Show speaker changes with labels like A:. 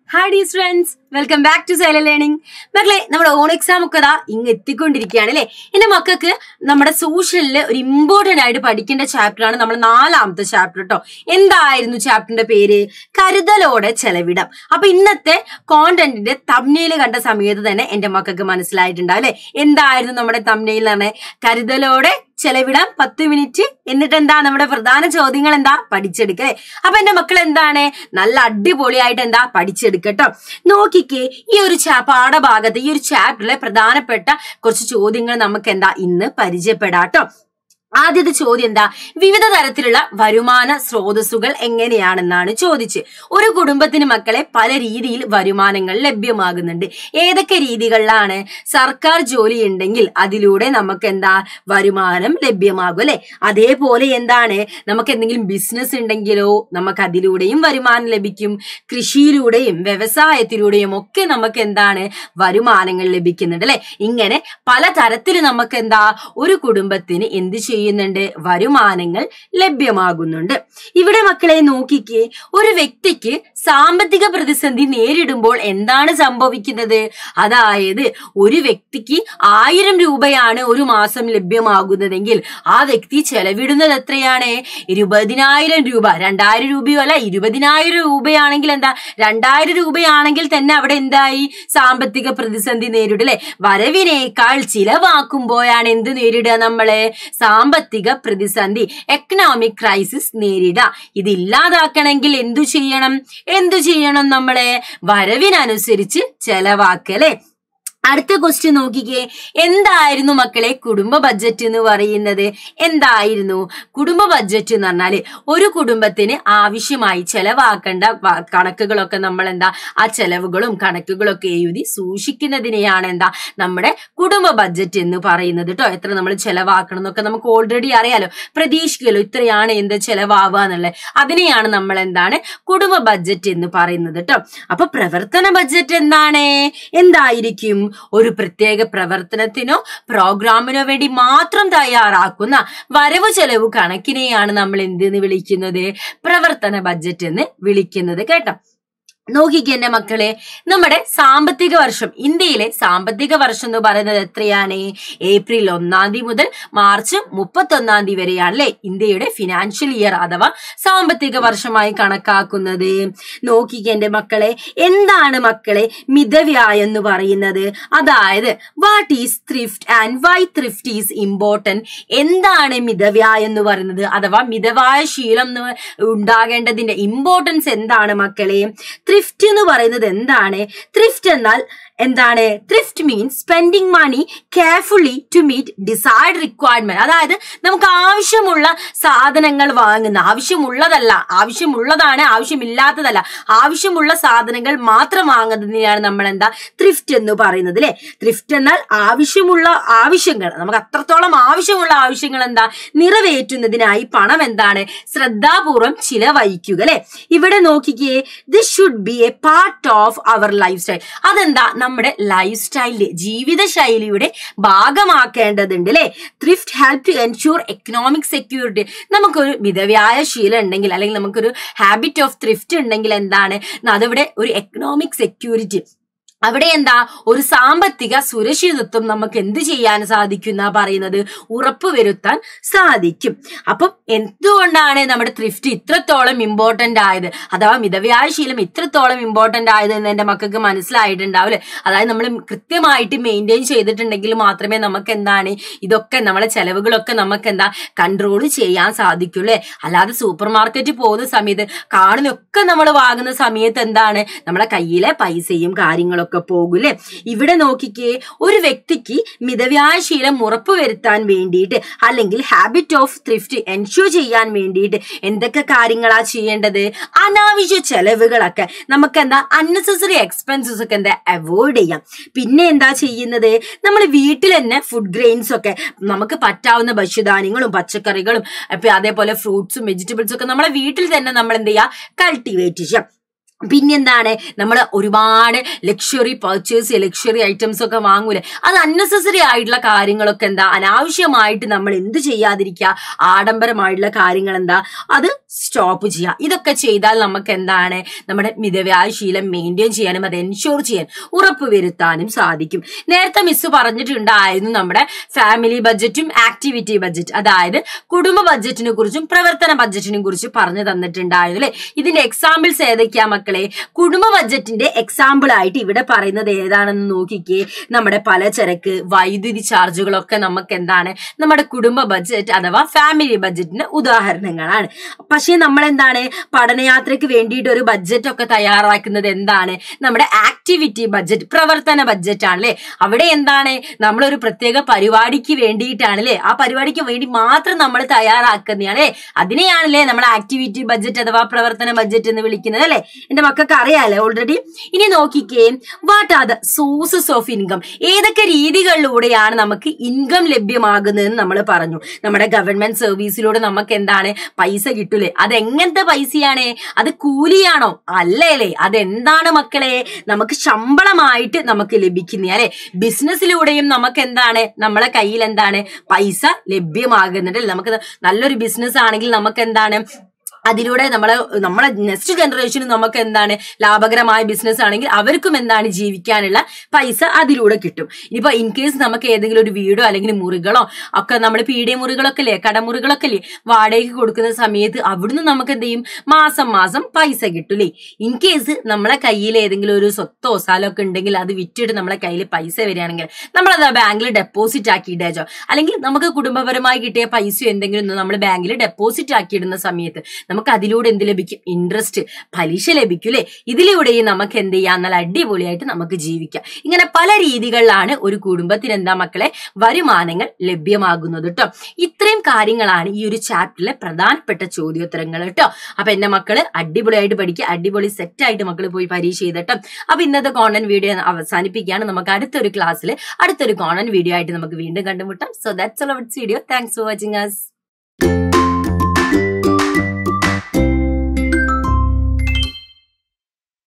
A: Hi dears friends welcome back to Saila learning മക്കളെ നമ്മുടെ on exam ഒക്കെ ദാ ഇങ്ങ് എത്തിക്കൊണ്ടിരിക്കുകയാണ് അല്ലെ എന്റെ മക്കൾക്ക് നമ്മുടെ സോഷ്യലില് ഒരു ഇമ്പോർട്ടന്റ് ആയിട്ട് പഠിക്കേണ്ട ചാപ്റ്റർ ആണ് നമ്മുടെ നാലാമത്തെ ചാപ്റ്റർ കേട്ടോ എന്തായിരുന്നു ചാപ്റ്ററിന്റെ പേര് കരുതലോടെ ചെലവിടം അപ്പൊ ഇന്നത്തെ കോണ്ടന്റിന്റെ തമ്നയിൽ കണ്ട സമയത്ത് തന്നെ എന്റെ മക്കൾക്ക് മനസ്സിലായിട്ടുണ്ടാവും അല്ലെ എന്തായിരുന്നു നമ്മുടെ തമ്നയിൽ തന്നെ കരുതലോടെ ചെലവിടാം പത്ത് മിനിറ്റ് എന്നിട്ട് എന്താ നമ്മുടെ പ്രധാന ചോദ്യങ്ങൾ എന്താ പഠിച്ചെടുക്കേ അപ്പൊ എന്റെ മക്കൾ എന്താണ് നല്ല അടിപൊളിയായിട്ട് എന്താ പഠിച്ചെടുക്കട്ടോ നോക്കിക്കേ ഈ ഒരു ചാ പാഠഭാഗത്ത് ഈ ഒരു ചാപ്റ്ററിലെ പ്രധാനപ്പെട്ട കുറച്ച് ചോദ്യങ്ങൾ നമുക്ക് എന്താ ഇന്ന് പരിചയപ്പെടാട്ടോ ആദ്യത്തെ ചോദ്യം എന്താ വിവിധ തരത്തിലുള്ള വരുമാന സ്രോതസ്സുകൾ എങ്ങനെയാണെന്നാണ് ചോദിച്ച് ഒരു കുടുംബത്തിന് മക്കളെ പല രീതിയിൽ വരുമാനങ്ങൾ ലഭ്യമാകുന്നുണ്ട് ഏതൊക്കെ രീതികളിലാണ് സർക്കാർ ജോലി ഉണ്ടെങ്കിൽ അതിലൂടെ നമുക്ക് എന്താ വരുമാനം ലഭ്യമാകും അല്ലെ അതേപോലെ എന്താണ് നമുക്ക് എന്തെങ്കിലും ബിസിനസ് ഉണ്ടെങ്കിലോ നമുക്ക് അതിലൂടെയും വരുമാനം ലഭിക്കും കൃഷിയിലൂടെയും വ്യവസായത്തിലൂടെയും ഒക്കെ നമുക്ക് എന്താണ് വരുമാനങ്ങൾ ലഭിക്കുന്നുണ്ട് അല്ലെ ഇങ്ങനെ പല തരത്തിൽ നമുക്ക് എന്താ ഒരു കുടുംബത്തിന് എന്ത് ചെയ്യുന്നുണ്ട് വരുമാനങ്ങൾ ലഭ്യമാകുന്നുണ്ട് ഇവിടെ മക്കളെ നോക്കിക്കേ ഒരു വ്യക്തിക്ക് സാമ്പത്തിക പ്രതിസന്ധി നേരിടുമ്പോൾ എന്താണ് സംഭവിക്കുന്നത് അതായത് ഒരു വ്യക്തിക്ക് ആയിരം രൂപയാണ് ഒരു മാസം ലഭ്യമാകുന്നതെങ്കിൽ ആ വ്യക്തി ചെലവിടുന്നത് എത്രയാണ് ഇരുപതിനായിരം രൂപ രണ്ടായിരം രൂപയോ അല്ല ഇരുപതിനായിരം രൂപയാണെങ്കിൽ എന്താ രണ്ടായിരം രൂപയാണെങ്കിൽ തന്നെ അവിടെ എന്തായി സാമ്പത്തിക പ്രതിസന്ധി നേരിടും അല്ലെ വരവിനേക്കാൾ ചിലവാക്കുമ്പോഴാണ് എന്ത് നേരിടുക നമ്മള് സാമ്പത്തിക പ്രതിസന്ധി എക്കണോമിക് ക്രൈസിസ് നേരിടുക ഇത് ഇല്ലാതാക്കണമെങ്കിൽ എന്തു ചെയ്യണം എന്തു ചെയ്യണം നമ്മളെ വരവിനനുസരിച്ച് ചെലവാക്കല്ലേ അടുത്ത ക്വസ്റ്റ്യൻ നോക്കിക്കേ എന്തായിരുന്നു മക്കളെ കുടുംബ ബഡ്ജറ്റ് എന്ന് പറയുന്നത് എന്തായിരുന്നു കുടുംബ ബഡ്ജറ്റ് എന്ന് പറഞ്ഞാല് ഒരു കുടുംബത്തിന് ആവശ്യമായി ചെലവാക്കേണ്ട വ- കണക്കുകളൊക്കെ നമ്മൾ എന്താ ആ ചെലവുകളും കണക്കുകളും ഒക്കെ എഴുതി സൂക്ഷിക്കുന്നതിനെയാണ് എന്താ നമ്മുടെ കുടുംബ ബഡ്ജറ്റ് എന്ന് പറയുന്നത് കേട്ടോ എത്ര നമ്മൾ ചെലവാക്കണം എന്നൊക്കെ നമുക്ക് ഓൾറെഡി അറിയാലോ പ്രതീക്ഷിക്കല്ലോ ഇത്രയാണ് എന്ത് ചെലവാവുക എന്നുള്ളത് അതിനെയാണ് നമ്മൾ എന്താണ് കുടുംബ ബഡ്ജറ്റ് എന്ന് പറയുന്നത് കേട്ടോ അപ്പൊ പ്രവർത്തന ബഡ്ജറ്റ് എന്താണ് എന്തായിരിക്കും ഒരു പ്രത്യേക പ്രവർത്തനത്തിനോ പ്രോഗ്രാമിനോ വേണ്ടി മാത്രം തയ്യാറാക്കുന്ന വരവ് ചെലവ് കണക്കിനെയാണ് നമ്മൾ എന്തെന്ന് വിളിക്കുന്നത് പ്രവർത്തന ബഡ്ജറ്റ് എന്ന് വിളിക്കുന്നത് കേട്ടോ നോക്കിക്കേ എന്റെ മക്കളെ നമ്മുടെ സാമ്പത്തിക വർഷം ഇന്ത്യയിലെ സാമ്പത്തിക വർഷം എന്ന് പറയുന്നത് എത്രയാണ് ഏപ്രിൽ ഒന്നാം തീയതി മുതൽ മാർച്ച് മുപ്പത്തി ഒന്നാം തീയതി വരെയാണ് അല്ലെ ഇന്ത്യയുടെ ഫിനാൻഷ്യൽ ഇയർ അഥവാ സാമ്പത്തിക വർഷമായി കണക്കാക്കുന്നത് നോക്കിക്കേ എന്റെ മക്കളെ എന്താണ് മക്കളെ മിതവ്യയം എന്ന് പറയുന്നത് അതായത് what is thrift and why thrift is important എന്താണ് മിതവ്യയം എന്ന് പറയുന്നത് അഥവാ മിതവായ ശീലം എന്ന് ഉണ്ടാകേണ്ടതിന്റെ ഇമ്പോർട്ടൻസ് എന്താണ് മക്കളെ ത്രിഫ്റ്റ് എന്ന് പറയുന്നത് എന്താണ് ത്രിഫ്റ്റ് എന്നാൽ എന്താണ് thrift means spending money carefully to meet decide requirement അതായത് നമുക്ക് ആവശ്യമുള്ള സാധനങ്ങൾ വാങ്ങുന്ന ആവശ്യമുള്ളതല്ല ആവശ്യമുള്ളതാണ് ആവശ്യമില്ലാത്തതല്ല ആവശ്യമുള്ള സാധനങ്ങൾ മാത്രം വാങ്ങുന്നതിനെയാണ് നമ്മൾ എന്താ ത്രിഫ്റ്റ് എന്ന് പറയുന്നത് അല്ലെ ത്രിഫ്റ്റ് എന്നാൽ ആവശ്യമുള്ള ആവശ്യങ്ങൾ നമുക്ക് അത്രത്തോളം ആവശ്യമുള്ള ആവശ്യങ്ങൾ എന്താ നിറവേറ്റുന്നതിനായി പണം എന്താണ് ശ്രദ്ധാപൂർവം ചിലവഴിക്കുക അല്ലെ ഇവിടെ നോക്കിക്കേ this should be a part of our lifestyle അതെന്താ നമ്മുടെ ലൈഫ് സ്റ്റൈലിന്റെ ജീവിതശൈലിയുടെ ഭാഗമാക്കേണ്ടതുണ്ട് അല്ലെ thrift help to ensure economic security നമുക്കൊരു മിതവ്യായ ശീലം ഉണ്ടെങ്കിൽ അല്ലെങ്കിൽ നമുക്കൊരു ഹാബിറ്റ് ഓഫ് ത്രിഫ്റ്റ് ഉണ്ടെങ്കിൽ എന്താണ് അതിവിടെ ഒരു എക്കണോമിക് സെക്യൂരിറ്റി അവിടെ എന്താ ഒരു സാമ്പത്തിക സുരക്ഷിതത്വം നമുക്ക് എന്ത് ചെയ്യാൻ സാധിക്കും എന്നാ പറയുന്നത് ഉറപ്പുവരുത്താൻ സാധിക്കും അപ്പം എന്തുകൊണ്ടാണ് നമ്മുടെ ത്രിഫ്റ്റ് ഇത്രത്തോളം ഇമ്പോർട്ടന്റ് ആയത് അഥവാ മിതവ്യായ ശീലം ഇത്രത്തോളം ഇമ്പോർട്ടന്റ് ആയത് എന്ന് എന്റെ മക്കൾക്ക് മനസ്സിലായിട്ടുണ്ടാവില്ലേ അതായത് നമ്മൾ കൃത്യമായിട്ട് മെയിൻറ്റെയിൻ ചെയ്തിട്ടുണ്ടെങ്കിൽ മാത്രമേ നമുക്ക് എന്താണ് ഇതൊക്കെ നമ്മളെ ചെലവുകളൊക്കെ നമുക്ക് എന്താ കൺട്രോൾ ചെയ്യാൻ സാധിക്കുള്ളൂ അല്ലാതെ സൂപ്പർ മാർക്കറ്റിൽ പോകുന്ന സമയത്ത് കാണുന്നൊക്കെ നമ്മൾ വാങ്ങുന്ന സമയത്ത് എന്താണ് നമ്മളെ കയ്യിലെ പൈസയും കാര്യങ്ങളൊക്കെ പോകൂലേ ഇവിടെ നോക്കിക്കേ ഒരു വ്യക്തിക്ക് മിതവ്യായ ശീലം ഉറപ്പുവരുത്താൻ വേണ്ടിയിട്ട് അല്ലെങ്കിൽ ഹാബിറ്റ് ഓഫ് ത്രിഫ്റ്റ് എൻഷുർ ചെയ്യാൻ വേണ്ടിയിട്ട് എന്തൊക്കെ കാര്യങ്ങളാ ചെയ്യേണ്ടത് അനാവശ്യ ചെലവുകളൊക്കെ നമുക്ക് എന്താ അൺനെസസറി എക്സ്പെൻസസ് ഒക്കെ എന്താ അവോയ്ഡ് ചെയ്യാം പിന്നെ എന്താ ചെയ്യുന്നത് നമ്മൾ വീട്ടിൽ തന്നെ ഫുഡ് ഗ്രെയിൻസ് ഒക്കെ നമുക്ക് പറ്റാവുന്ന ഭക്ഷ്യധാന്യങ്ങളും പച്ചക്കറികളും അപ്പൊ അതേപോലെ ഫ്രൂട്ട്സും വെജിറ്റബിൾസും ഒക്കെ നമ്മളെ വീട്ടിൽ തന്നെ നമ്മൾ എന്ത് ചെയ്യുക കൾട്ടിവേറ്റ് ചെയ്യാം പിന്നെന്താണ് നമ്മൾ ഒരുപാട് ലക്ഷറി പർച്ചേസ് ലക്ഷറി ഐറ്റംസ് ഒക്കെ വാങ്ങൂലേ അത് അൺനെസസറി ആയിട്ടുള്ള കാര്യങ്ങളൊക്കെ എന്താ അനാവശ്യമായിട്ട് നമ്മൾ എന്ത് ചെയ്യാതിരിക്കുക ആഡംബരമായിട്ടുള്ള കാര്യങ്ങൾ എന്താ അത് സ്റ്റോപ്പ് ചെയ്യുക ഇതൊക്കെ ചെയ്താൽ നമുക്ക് എന്താണ് നമ്മുടെ മിതവ്യായ ശീലം മെയിൻറ്റെയിൻ ചെയ്യാനും അത് എൻഷുർ ചെയ്യാൻ ഉറപ്പ് വരുത്താനും സാധിക്കും നേരത്തെ മിസ് പറഞ്ഞിട്ടുണ്ടായിരുന്നു നമ്മുടെ ഫാമിലി ബഡ്ജറ്റും ആക്ടിവിറ്റി ബഡ്ജറ്റ് അതായത് കുടുംബ ബഡ്ജറ്റിനെ കുറിച്ചും പ്രവർത്തന ബഡ്ജറ്റിനെ കുറിച്ചും പറഞ്ഞു തന്നിട്ടുണ്ടായിരുന്നു അല്ലെ ഇതിന്റെ എക്സാമ്പിൾസ് ഏതൊക്കെയാ മക്കളെ കുടുംബ ബഡ്ജറ്റിന്റെ എക്സാമ്പിൾ ആയിട്ട് ഇവിടെ പറയുന്നത് ഏതാണെന്ന് നോക്കിക്കേ നമ്മുടെ പലചരക്ക് വൈദ്യുതി ചാർജുകളൊക്കെ നമുക്ക് എന്താണ് നമ്മുടെ കുടുംബ ബഡ്ജറ്റ് അഥവാ ഫാമിലി ബഡ്ജറ്റിന് ഉദാഹരണങ്ങളാണ് പക്ഷേ നമ്മൾ എന്താണ് പഠനയാത്രയ്ക്ക് വേണ്ടിയിട്ട് ഒരു ബഡ്ജറ്റ് ഒക്കെ തയ്യാറാക്കുന്നത് എന്താണ് നമ്മുടെ ആക്ടിവിറ്റി ബഡ്ജറ്റ് പ്രവർത്തന ബഡ്ജറ്റ് ആണ് അല്ലെ അവിടെ എന്താണ് നമ്മളൊരു പ്രത്യേക പരിപാടിക്ക് വേണ്ടിയിട്ടാണ് അല്ലെ ആ പരിപാടിക്ക് വേണ്ടി മാത്രം നമ്മൾ തയ്യാറാക്കുന്നതാണ് അല്ലെ അതിനെയാണല്ലേ നമ്മൾ ആക്ടിവിറ്റി ബഡ്ജറ്റ് അഥവാ പ്രവർത്തന ബഡ്ജറ്റ് എന്ന് വിളിക്കുന്നത് അല്ലെ എന്റെ മക്കൾക്ക് അറിയാലേ ഓൾറെഡി ഇനി നോക്കിക്കേ what are the sources of income ഏതൊക്കെ രീതികളിലൂടെയാണ് നമുക്ക് ഇൻകം ലഭ്യമാകുന്നതെന്ന് നമ്മൾ പറഞ്ഞു നമ്മുടെ ഗവൺമെന്റ് സർവീസിലൂടെ നമുക്ക് എന്താണ് പൈസ കിട്ടൂലേ അത് എങ്ങനത്തെ പൈസയാണ് അത് കൂലിയാണോ അല്ലേ അതെന്താണ് മക്കളെ നമുക്ക് ശമ്പളമായിട്ട് നമുക്ക് ലഭിക്കുന്ന അല്ലെ ബിസിനസ്സിലൂടെയും നമുക്ക് എന്താണ് നമ്മളെ കയ്യിൽ എന്താണ് പൈസ ലഭ്യമാകുന്നുണ്ട് അല്ലേ? നമുക്ക് നല്ലൊരു ബിസിനസ് ആണെങ്കിൽ നമുക്ക് എന്താണ് അതിലൂടെ നമ്മളെ നമ്മളെ നെക്സ്റ്റ് ജനറേഷന് നമുക്ക് എന്താണ് ലാഭകരമായ ബിസിനസ് ആണെങ്കിൽ അവർക്കും എന്താണ് ജീവിക്കാനുള്ള പൈസ അതിലൂടെ കിട്ടും ഇനിയിപ്പോ ഇൻ കേസ് നമുക്ക് ഏതെങ്കിലും ഒരു വീടോ അല്ലെങ്കിൽ മുറികളോ ഒക്കെ നമ്മൾ പീഡിയ മുറികളൊക്കെ അല്ലേ കടമുറികളൊക്കെ അല്ലേ വാടകയ്ക്ക് കൊടുക്കുന്ന സമയത്ത് അവിടുന്ന് നമുക്ക് എന്ത് ചെയ്യും മാസം മാസം പൈസ കിട്ടൂലേ ഇൻ കേസ് നമ്മളെ കയ്യിൽ ഏതെങ്കിലും ഒരു സ്വത്തോ സ്ഥലമോ ഒക്കെ ഉണ്ടെങ്കിൽ അത് വിറ്റിട്ട് നമ്മളെ കയ്യിൽ പൈസ വരികയാണെങ്കിൽ നമ്മളത് ആ ബാങ്കിൽ ഡെപ്പോസിറ്റ് ആക്കിയിട്ടേച്ചോ അല്ലെങ്കിൽ നമുക്ക് കുടുംബപരമായി കിട്ടിയ പൈസയോ എന്തെങ്കിലും നമ്മൾ ബാങ്കിൽ ഡെപ്പോസിറ്റ് ആക്കിയിടുന്ന സമയത്ത് നമുക്ക് അതിലൂടെ എന്ത് ലഭിക്കും ഇൻട്രസ്റ്റ് പലിശ ലഭിക്കും അല്ലെ ഇതിലൂടെയും നമുക്ക് എന്ത് ചെയ്യാം നല്ല അടിപൊളിയായിട്ട് നമുക്ക് ജീവിക്കാം ഇങ്ങനെ പല രീതികളിലാണ് ഒരു കുടുംബത്തിന് എന്താ മക്കളെ വരുമാനങ്ങൾ ലഭ്യമാകുന്നത് കേട്ടോ ഇത്രയും കാര്യങ്ങളാണ് ഈ ഒരു ചാപ്റ്ററിലെ പ്രധാനപ്പെട്ട ചോദ്യോത്തരങ്ങൾ കേട്ടോ അപ്പൊ എന്റെ മക്കള് അടിപൊളിയായിട്ട് പഠിക്കുക അടിപൊളി സെറ്റ് ആയിട്ട് മക്കള് പോയി പരീക്ഷ ചെയ്തിട്ടോ അപ്പൊ ഇന്നത്തെ കോണ്ടന്റ് വീഡിയോ അവസാനിപ്പിക്കുകയാണ് നമുക്ക് അടുത്തൊരു ക്ലാസ്സിൽ അടുത്തൊരു കോണ്ടന്റ് വീഡിയോ ആയിട്ട് നമുക്ക് വീണ്ടും കണ്ടുമുട്ടാം so that's all video thanks for watching us